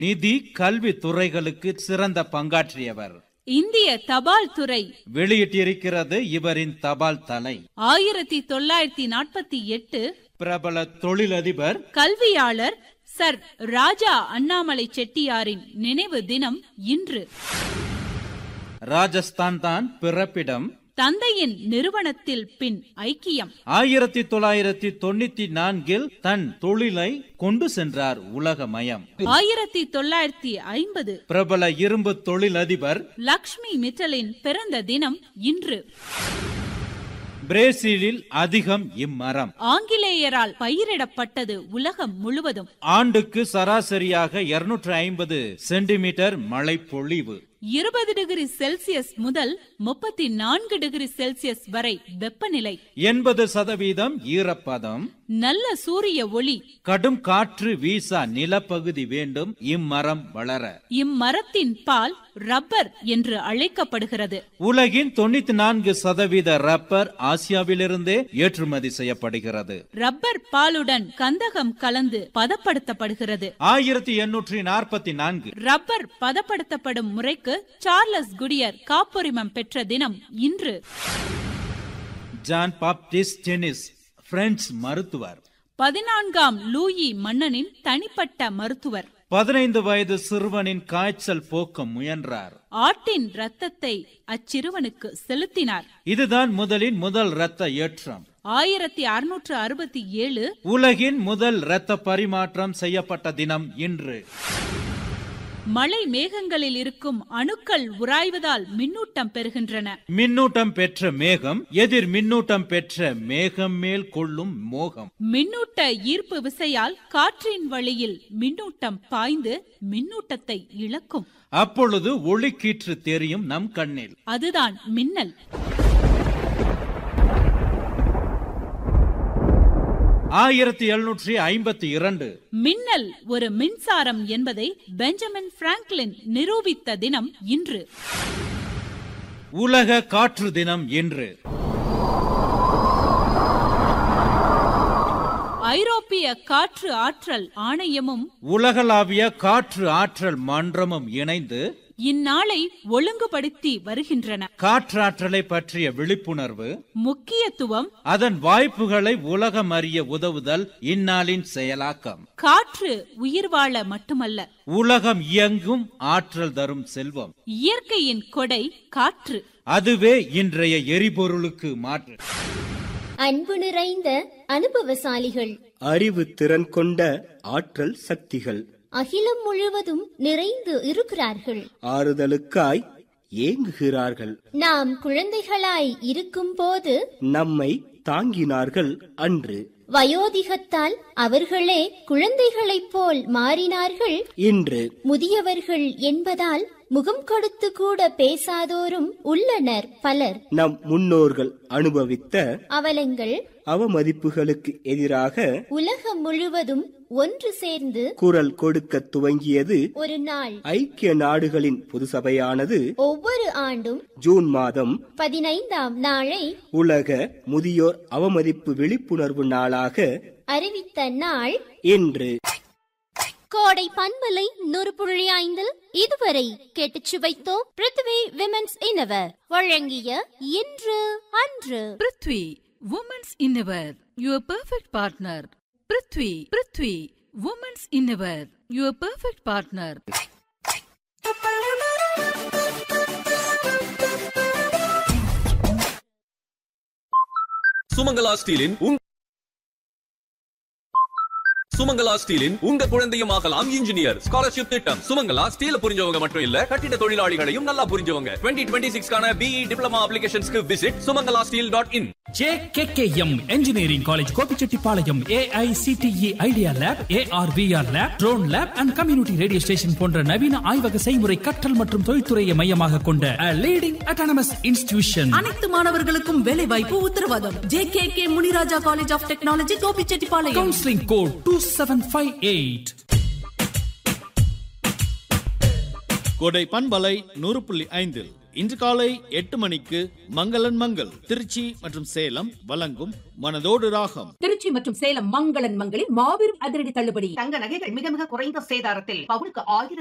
நிதி கல்வி துறைகளுக்கு சிறந்த பங்காற்றியவர் இந்திய தபால் துறை வெளியிட்டிருக்கிறது இவரின் தபால் தலை ஆயிரத்தி தொள்ளாயிரத்தி நாற்பத்தி எட்டு பிரபல தொழிலதிபர் கல்வியாளர் சர் ராஜா அண்ணாமலை செட்டியாரின் நினைவு தினம் இன்று ராஜஸ்தான் தான் பிறப்பிடம் தந்தையின் நிறுவனத்தில் பின் ஐக்கியம் ஆயிரத்தி தொள்ளாயிரத்தி தொண்ணூத்தி நான்கில் தன் தொழிலை கொண்டு சென்றார் உலகமயம் ஆயிரத்தி தொள்ளாயிரத்தி ஐம்பது பிரபல இரும்பு தொழிலதிபர் லக்ஷ்மி மிட்டலின் பிறந்த தினம் இன்று பிரேசிலில் அதிகம் இம்மரம் ஆங்கிலேயரால் பயிரிடப்பட்டது உலகம் முழுவதும் ஆண்டுக்கு சராசரியாக 250 ஐம்பது சென்டிமீட்டர் மழை பொழிவு இருபது டிகிரி செல்சியஸ் முதல் முப்பத்தி நான்கு டிகிரி செல்சியஸ் வரை வெப்பநிலை எண்பது சதவீதம் ஈரப்பதம் நல்ல சூரிய ஒளி கடும் காற்று வீசா நிலப்பகுதி வேண்டும் இம்மரம் வளர இம்மரத்தின் பால் ரப்பர் என்று அழைக்கப்படுகிறது உலகின் தொண்ணூத்தி நான்கு சதவீத ரப்பர் ஆசியாவிலிருந்தே ஏற்றுமதி செய்யப்படுகிறது ரப்பர் பாலுடன் கந்தகம் கலந்து பதப்படுத்தப்படுகிறது ஆயிரத்தி எண்ணூற்றி நாற்பத்தி நான்கு ரப்பர் பதப்படுத்தப்படும் முறைக்கு சார்லஸ் குடியர் காப்புரிமம் பெற்ற தினம் இன்று ஜான் பாப்டிஸ்ட் டெனிஸ் பிரெஞ்சு மருத்துவர் பதினான்காம் லூயி மன்னனின் தனிப்பட்ட மருத்துவர் பதினைந்து வயது சிறுவனின் காய்ச்சல் போக்க முயன்றார் ஆட்டின் ரத்தத்தை அச்சிறுவனுக்கு செலுத்தினார் இதுதான் முதலின் முதல் இரத்த ஏற்றம் ஆயிரத்தி அறுநூற்று அறுபத்தி ஏழு உலகின் முதல் இரத்த பரிமாற்றம் செய்யப்பட்ட தினம் இன்று மழை மேகங்களில் இருக்கும் அணுக்கள் உராய்வதால் மின்னூட்டம் பெறுகின்றன மின்னூட்டம் பெற்ற மேகம் எதிர் மின்னூட்டம் பெற்ற மேகம் மேல் கொள்ளும் மோகம் மின்னூட்ட ஈர்ப்பு விசையால் காற்றின் வழியில் மின்னூட்டம் பாய்ந்து மின்னூட்டத்தை இழக்கும் அப்பொழுது ஒளிக்கீற்று தெரியும் நம் கண்ணில் அதுதான் மின்னல் ஆயிரத்தி எழுநூற்றி ஐம்பத்தி இரண்டு மின்னல் ஒரு மின்சாரம் என்பதை பெஞ்சமின் பிராங்க்லின் நிரூபித்த தினம் இன்று உலக காற்று தினம் இன்று ஐரோப்பிய காற்று ஆற்றல் ஆணையமும் உலகளாவிய காற்று ஆற்றல் மன்றமும் இணைந்து இந்நாளை ஒழுங்குபடுத்தி வருகின்றன காற்றாற்றலை பற்றிய விழிப்புணர்வு முக்கியத்துவம் அதன் வாய்ப்புகளை உலகம் அறிய உதவுதல் இந்நாளின் செயலாக்கம் காற்று உயிர் வாழ மட்டுமல்ல உலகம் இயங்கும் ஆற்றல் தரும் செல்வம் இயற்கையின் கொடை காற்று அதுவே இன்றைய எரிபொருளுக்கு மாற்று அன்பு நிறைந்த அனுபவசாலிகள் அறிவு திறன் கொண்ட ஆற்றல் சக்திகள் அகிலம் முழுவதும் நிறைந்து இருக்கிறார்கள் ஆறுதலுக்காய் ஏங்குகிறார்கள் நாம் குழந்தைகளாய் இருக்கும்போது நம்மை தாங்கினார்கள் அன்று வயோதிகத்தால் அவர்களே குழந்தைகளைப் போல் மாறினார்கள் இன்று முதியவர்கள் என்பதால் முகம் கொடுத்து கூட பேசாதோரும் உள்ளனர் பலர் நம் முன்னோர்கள் அனுபவித்த அவலங்கள் அவமதிப்புகளுக்கு எதிராக உலகம் முழுவதும் ஒன்று சேர்ந்து குரல் கொடுக்க துவங்கியது ஒரு நாள் ஐக்கிய நாடுகளின் பொதுசபையானது ஒவ்வொரு ஆண்டும் ஜூன் மாதம் பதினைந்தாம் நாளை உலக முதியோர் அவமதிப்பு விழிப்புணர்வு நாளாக அறிவித்த நாள் இன்று கோடை பண்பலை நூறு புள்ளி ஐந்தில் இதுவரை கேட்டுச் சுவைத்தோம் பிருத்வி விமென்ஸ் இனவர் வழங்கிய இன்று அன்று prithvi women's innerwear your perfect partner prithvi prithvi women's innerwear your perfect partner Sumangala ஸ்டீலின் உங்க சுமங்கலா ஸ்டீலின் உங்க குழந்தையும் ஆகலாம் இன்ஜினியர் ஸ்காலர்ஷிப் திட்டம் சுமங்கலா ஸ்டீல புரிஞ்சவங்க மட்டும் இல்ல கட்டிட தொழிலாளிகளையும் நல்லா புரிஞ்சவங்க டுவெண்ட்டி டுவெண்ட்டி சிக்ஸ்க்கான பிஇ டிப்ளமா அப்ளிகேஷன்ஸ்க்கு visit Sumangala steel dot in JKKM engineering college Gobichettipalayam AICTE idea lab ARVR lab drone lab and community radio station போன்ற நவீன ஆய்வக செய்முறை கற்றல் மற்றும் தொழில்துறையை மையமாக கொண்ட லீடிங் அட்டானமஸ் இன்ஸ்டிடியூஷன் அனைத்து மாணவர்களுக்கும் வேலை வாய்ப்பு உத்தரவாதம் J K K Muniraja college of technology Gobichettipalayam counselling code two seven five eight Kodai பண்பலை நூறு புள்ளி ஐந்தில் இன்று காலை எட்டு மணிக்கு மங்களன் மங்கள் திருச்சி மற்றும் சேலம் வழங்கும் மனதோடு ராகம் திருச்சி மற்றும் சேலம் மங்களன் மங்களில் மாபெரும் அதிரடி தள்ளுபடி தங்க நகைகள் மிக மிக குறைந்த சேதாரத்தில் பவுனுக்கு ஆயிரம்